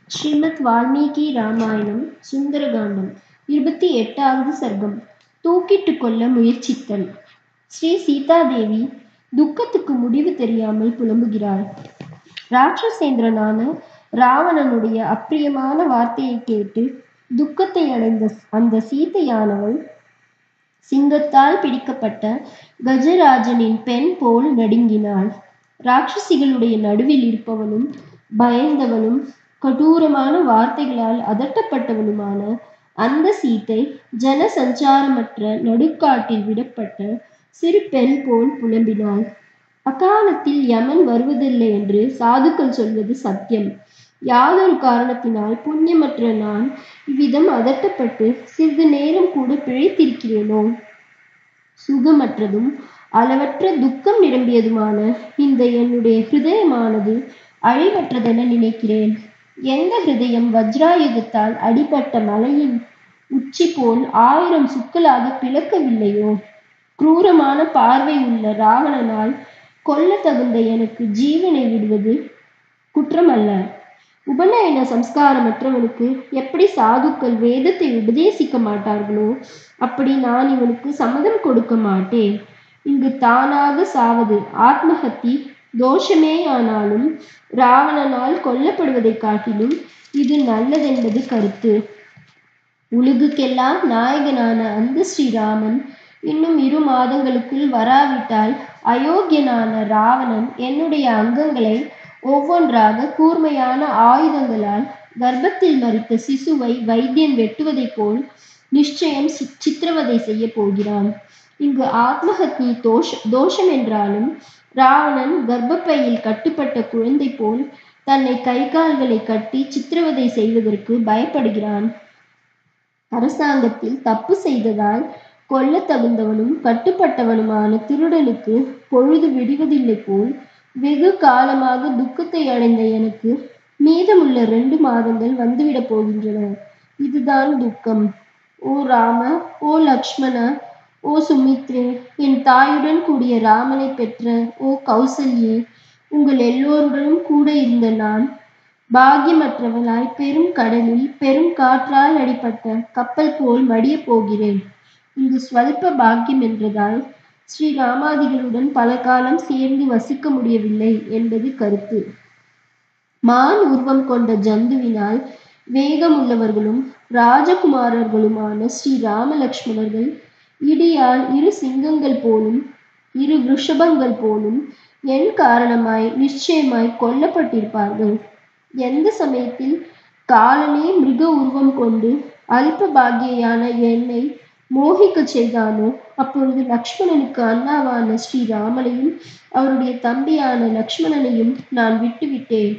ஸ்ரீமத் வால்மீகி ராமாயணம் சுந்தரகாண்டம் இருபத்தி எட்டாவது சர்க்கம் தூக்கிட்டு கொள்ள முயற்சித்தல் ஸ்ரீ சீதாதேவி துக்கத்துக்கு முடிவு தெரியாமல் புலம்புகிறாள் ராட்சசேந்திரனான ராவணனுடைய அப்பிரியமான வார்த்தையை கேட்டு துக்கத்தை அடைந்த அந்த சீதையானவள் சிங்கத்தால் பிடிக்கப்பட்ட கஜராஜனின் பெண் போல் நடுங்கினாள் ராட்சசிகளுடைய நடுவில் இருப்பவனும் பயந்தவனும் கொடூரமான வார்த்தைகளால் அதட்டப்பட்டவனுமான அந்த சீத்தை ஜன சஞ்சாரமற்ற நடுக்காட்டில் விடப்பட்ட சிறு பெண் போல் புலம்பினாள் அக்காலத்தில் யமன் வருவதில்லை என்று சாதுக்கள் சொல்வது சத்தியம் யாதொரு காரணத்தினால் புண்ணியமற்ற நான் இவ்விதம் அதட்டப்பட்டு சிறிது நேரம் கூட பிழைத்திருக்கிறேனோ சுகமற்றதும் அளவற்ற துக்கம் நிரம்பியதுமான இந்த என்னுடைய ஹிருதயமானது அழிவற்றதென நினைக்கிறேன் எந்த ஹிருதயம் வஜ்ராயுதத்தால் அடிபட்ட மலையின் உச்சி போல் ஆயிரம் சுக்களாக பிளக்கவில்லையோ குரூரமான பார்வை உள்ள ராவணனால் கொல்ல தகுந்த எனக்கு ஜீவனை விடுவது குற்றமல்ல உபநயன சம்ஸ்காரமற்றவனுக்கு எப்படி சாதுக்கள் வேதத்தை உபதேசிக்க மாட்டார்களோ அப்படி நான் இவனுக்கு சம்மதம் கொடுக்க மாட்டேன் இங்கு தானாக சாவது ஆத்மஹத்தி தோஷமேயானாலும் ராவணனால் கொல்லப்படுவதை காட்டிலும் இது நல்லதென்பது கருத்து உலகுக்கெல்லாம் நாயகனான அந்த ஸ்ரீராமன் இன்னும் இரு மாதங்களுக்குள் வராவிட்டால் அயோக்கியனான ராவணன் என்னுடைய அங்கங்களை ஒவ்வொன்றாக கூர்மையான ஆயுதங்களால் கர்ப்பத்தில் மறித்த சிசுவை வைத்தியன் வெட்டுவதைப் போல் நிச்சயம் சித்திரவதை செய்ய போகிறான் இங்கு ஆத்மஹத்னி தோஷ தோஷம் என்றாலும் ராவணன் கர்ப்பப்பையில் கட்டுப்பட்ட குழந்தை போல் தன்னை கை கால்களை கட்டி சித்திரவதை செய்வதற்கு பயப்படுகிறான் அரசாங்கத்தில் தப்பு செய்ததால் கொல்ல தகுந்தவனும் கட்டுப்பட்டவனுமான திருடனுக்கு பொழுது விடுவதில்லை போல் வெகு காலமாக துக்கத்தை அடைந்த எனக்கு மீதமுள்ள ரெண்டு மாதங்கள் வந்துவிடப் போகின்றன இதுதான் துக்கம் ஓ ராம ஓ லக்ஷ்மண ஓ சுமித்ரே என் தாயுடன் கூடிய ராமனை பெற்ற ஓ கௌசல்யே உங்கள் எல்லோருடனும் கூட இருந்த நான் பாக்கியமற்றவளாய் பெரும் கடலில் பெரும் காற்றால் அடிப்பட்ட கப்பல் போல் மடியப் போகிறேன் இங்கு ஸ்வல்ப பாக்கியம் என்றதால் ஸ்ரீ ராமாதிகளுடன் பல காலம் சேர்ந்து வசிக்க முடியவில்லை என்பது கருத்து மான் உருவம் கொண்ட ஜந்துவினால் வேகமுள்ளவர்களும் ராஜகுமாரர்களுமான ஸ்ரீ ராமலக்ஷ்மணர்கள் இடியால் இரு சிங்கங்கள் போலும் இரு ரிஷபங்கள் போலும் என் காரணமாய் நிச்சயமாய் கொல்லப்பட்டிருப்பார்கள் எந்த சமயத்தில் காலனே மிருக உருவம் கொண்டு அல்ப பாகியான என்னை மோகிக்க செய்தானோ அப்பொழுது லக்ஷ்மணனுக்கு அண்ணாவான ஸ்ரீராமனையும் அவருடைய தம்பியான லக்ஷ்மணனையும் நான் விட்டுவிட்டேன்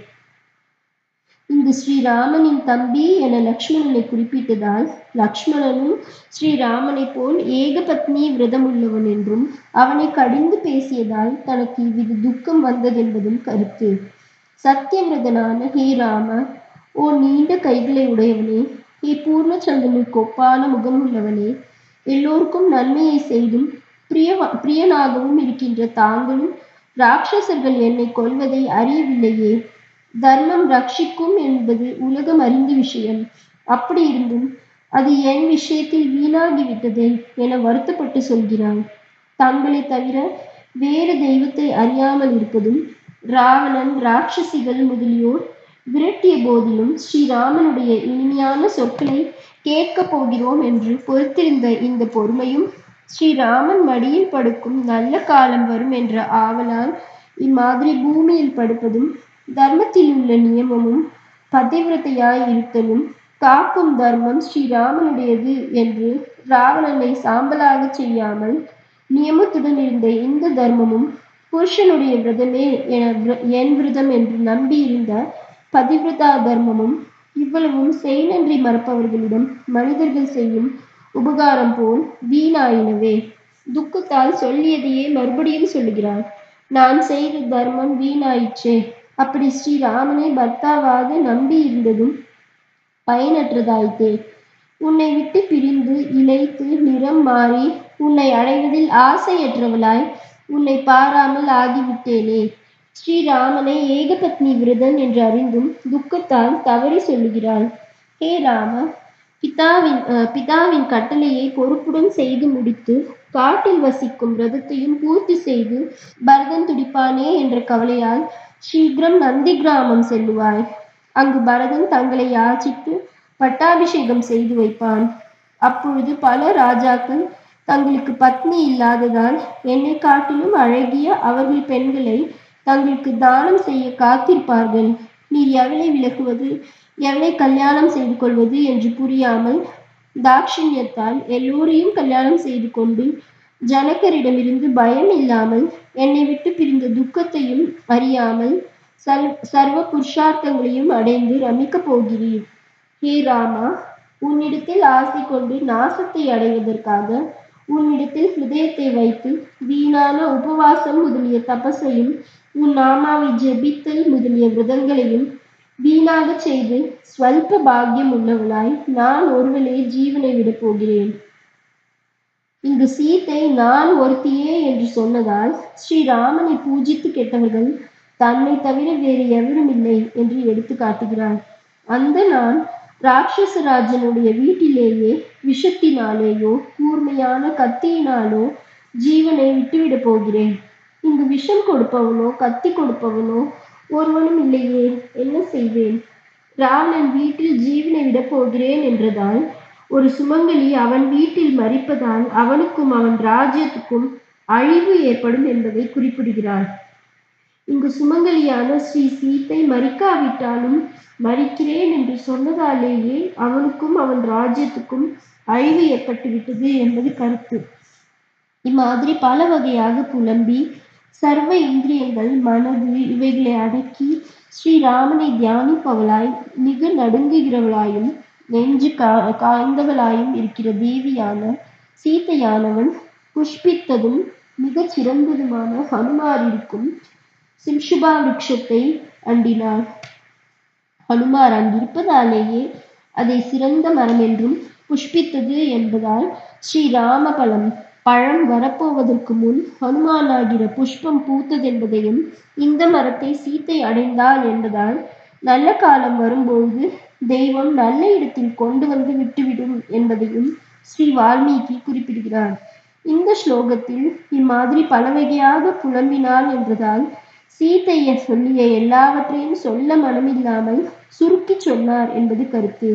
இங்கு ஸ்ரீராமனின் தம்பி என லக்ஷ்மணனை குறிப்பிட்டதால் லக்ஷ்மணனும் ஸ்ரீராமனை போல் ஏகபத்னி விரதமுள்ளவன் என்றும் அவனை கடிந்து பேசியதால் தனக்கு இவ்வித துக்கம் வந்ததென்பதும் கருத்து சத்தியவிரதனான ஹே ராம ஓ நீண்ட கைகளை உடையவனே ஹே பூர்ணச்சந்திரனுக்கு ஒப்பான முகம் உள்ளவனே எல்லோருக்கும் நன்மையை செய்தும் பிரிய பிரியனாகவும் இருக்கின்ற தாங்களும் ராட்சசர்கள் என்னை கொல்வதை அறியவில்லையே தர்மம் ரட்சிக்கும் என்பது உலகம் அறிந்த விஷயம் அப்படி இருந்தும் அது என் விஷயத்தில் வீணாகிவிட்டதே என வருத்தப்பட்டு சொல்கிறான் தங்களை தவிர வேறு தெய்வத்தை அறியாமல் இருப்பதும் ராவணன் ராட்சசிகள் முதலியோர் விரட்டிய போதிலும் ஸ்ரீராமனுடைய இனிமையான சொற்களை கேட்கப் போகிறோம் என்று பொறுத்திருந்த இந்த பொறுமையும் ஸ்ரீராமன் மடியில் படுக்கும் நல்ல காலம் வரும் என்ற ஆவலால் இம்மாதிரி பூமியில் படுப்பதும் தர்மத்தில் உள்ள நியமமும் பதிவிரத்தையாய் இருத்தலும் காக்கும் தர்மம் ஸ்ரீராமனுடையது என்று ராவணனை சாம்பலாக செய்யாமல் நியமத்துடன் இருந்த இந்த தர்மமும் புருஷனுடைய விரதமே என என் விரதம் என்று நம்பியிருந்த பதிவிரதா தர்மமும் இவ்வளவும் செய் நன்றி மறப்பவர்களிடம் மனிதர்கள் செய்யும் உபகாரம் போல் வீணாயினவே துக்கத்தால் சொல்லியதையே மறுபடியும் சொல்லுகிறாள் நான் செய்த தர்மம் வீணாயிற்றே அப்படி ஸ்ரீராமனை பர்த்தாவாக நம்பி இருந்ததும் பயனற்றதாயிற்றே உன்னை விட்டு பிரிந்து இழைத்து நிறம் மாறி உன்னை அடைவதில் ஆசையற்றவளாய் உன்னை பாராமல் ஆகிவிட்டேனே ஸ்ரீராமனை ஏகபத்னி விரதன் என்று அறிந்தும் துக்கத்தால் தவறி சொல்லுகிறாள் ஹே ராம பிதாவின் அஹ், பிதாவின் கட்டளையை பொறுப்புடன் செய்து முடித்து காட்டில் வசிக்கும் விரதத்தையும் பூர்த்தி செய்து பரதன் துடிப்பானே என்ற கவலையால் சீக்கிரம் நந்தி கிராமம் செல்லுவாய் அங்கு பரதன் தங்களை யாச்சித்து பட்டாபிஷேகம் செய்து வைப்பான் அப்பொழுது பல ராஜாக்கள் தங்களுக்கு பத்னி இல்லாததால் என்னை காட்டிலும் அழகிய அவர்கள் பெண்களை தங்களுக்கு தானம் செய்ய காத்திருப்பார்கள் நீர் எவளை விலகுவது எவளை கல்யாணம் செய்து கொள்வது என்று புரியாமல் தாட்சிணியத்தால் எல்லோரையும் கல்யாணம் செய்து கொண்டு ஜனகரிடமிருந்து பயம் இல்லாமல் என்னை விட்டு பிரிந்த துக்கத்தையும் அறியாமல் சர்வ சர்வ புருஷார்த்தங்களையும் அடைந்து ரமிக்கப் போகிறீர் ஹே ராமா உன்னிடத்தில் ஆசை கொண்டு நாசத்தை அடைவதற்காக உன்னிடத்தில் ஹிருதயத்தை வைத்து வீணான உபவாசம் முதலிய தபஸையும் உன் நாமாவை ஜெபித்தல் முதலிய விரதங்களையும் வீணாக செய்து ஸ்வல்ப பாக்கியம் உள்ளவளாய் நான் ஒருவளே ஜீவனை விடப் போகிறேன் இங்கு சீத்தை நான் ஒருத்தியே என்று சொன்னதால் ஸ்ரீராமனை பூஜித்து கெட்டவர்கள் தன்னை தவிர வேறு எவரும் இல்லை என்று எடுத்து காட்டுகிறார் அந்த நான் ராட்சசராஜனுடைய வீட்டிலேயே விஷத்தினாலேயோ கூர்மையான கத்தியினாலோ ஜீவனை விட்டுவிடப் போகிறேன் இங்கு விஷம் கொடுப்பவனோ கத்தி கொடுப்பவனோ ஒருவனும் இல்லையே என்ன செய்வேன் ராவணன் வீட்டில் ஜீவனை விடப் போகிறேன் என்றதால் ஒரு சுமங்கலி அவன் வீட்டில் மறிப்பதால் அவனுக்கும் அவன் ராஜ்யத்துக்கும் அழிவு ஏற்படும் என்பதை குறிப்பிடுகிறார் இங்கு சுமங்கலியான ஸ்ரீ சீத்தை மறிக்காவிட்டாலும் மறிக்கிறேன் என்று சொன்னதாலேயே அவனுக்கும் அவன் ராஜ்யத்துக்கும் அழிவு ஏற்பட்டு விட்டது என்பது கருத்து இம்மாதிரி பல வகையாக புலம்பி சர்வ இந்திரியங்கள் மனது இவைகளை அடக்கி ஸ்ரீராமனை தியானிப்பவளாய் மிக நடுங்குகிறவளாயும் நெஞ்சு கா காய்ந்தவளாயும் இருக்கிற தேவியான சீத்தையானவள் புஷ்பித்ததும் மிகச் சிறந்ததுமான ஹனுமார் இருக்கும் சிம்சுபா விருட்சத்தை அண்டினாள் ஹனுமார் அங்கிருப்பதாலேயே அதை சிறந்த மரம் என்றும் புஷ்பித்தது என்பதால் ஸ்ரீராம பலம் பழம் வரப்போவதற்கு முன் ஹனுமானாகிற புஷ்பம் பூத்ததென்பதையும் இந்த மரத்தை சீத்தை அடைந்தாள் என்பதால் நல்ல காலம் வரும்போது தெய்வம் நல்ல இடத்தில் கொண்டு வந்து விட்டுவிடும் என்பதையும் ஸ்ரீ வால்மீகி குறிப்பிடுகிறார் இந்த ஸ்லோகத்தில் இம்மாதிரி பல வகையாக புலம்பினாள் என்றதால் சீதைய சொல்லிய எல்லாவற்றையும் சொல்ல மனமில்லாமல் சுருக்கி சொன்னார் என்பது கருத்து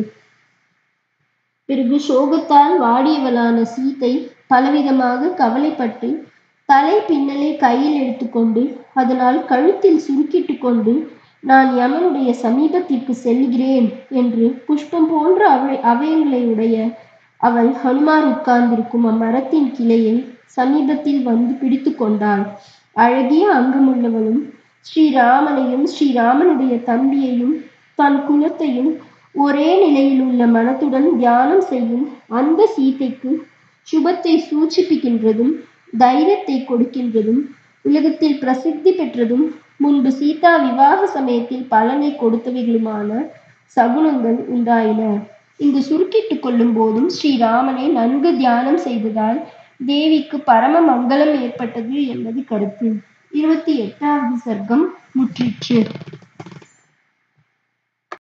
பிறகு சோகத்தால் வாடியவளான சீதை பலவிதமாக கவலைப்பட்டு தலை பின்னலை கையில் எடுத்துக்கொண்டு அதனால் கழுத்தில் சுருக்கிட்டு கொண்டு நான் யமனுடைய சமீபத்திற்கு செல்கிறேன் என்று புஷ்பம் போன்ற அவை அவயங்களை உடைய அவள் ஹனுமார் உட்கார்ந்திருக்கும் அம்மரத்தின் கிளையை சமீபத்தில் வந்து பிடித்து கொண்டாள் அழகிய அங்கமுள்ளவளும் ஸ்ரீராமனையும் ஸ்ரீராமனுடைய தம்பியையும் தன் குலத்தையும் ஒரே நிலையில் உள்ள மனத்துடன் தியானம் செய்யும் அந்த சீதைக்கு சுபத்தை சூச்சிப்பிக்கின்றதும் தைரியத்தை கொடுக்கின்றதும் உலகத்தில் பிரசித்தி பெற்றதும் முன்பு சீதா விவாக சமயத்தில் பலனை கொடுத்தவைகளுமான சகுனங்கள் உண்டாயின இங்கு சுருக்கிட்டுக் கொள்ளும் போதும் ஸ்ரீராமனை நன்கு தியானம் செய்ததால் தேவிக்கு பரம மங்களம் ஏற்பட்டது என்பது கருத்து இருபத்தி எட்டாவது சர்க்கம் முற்றிற்று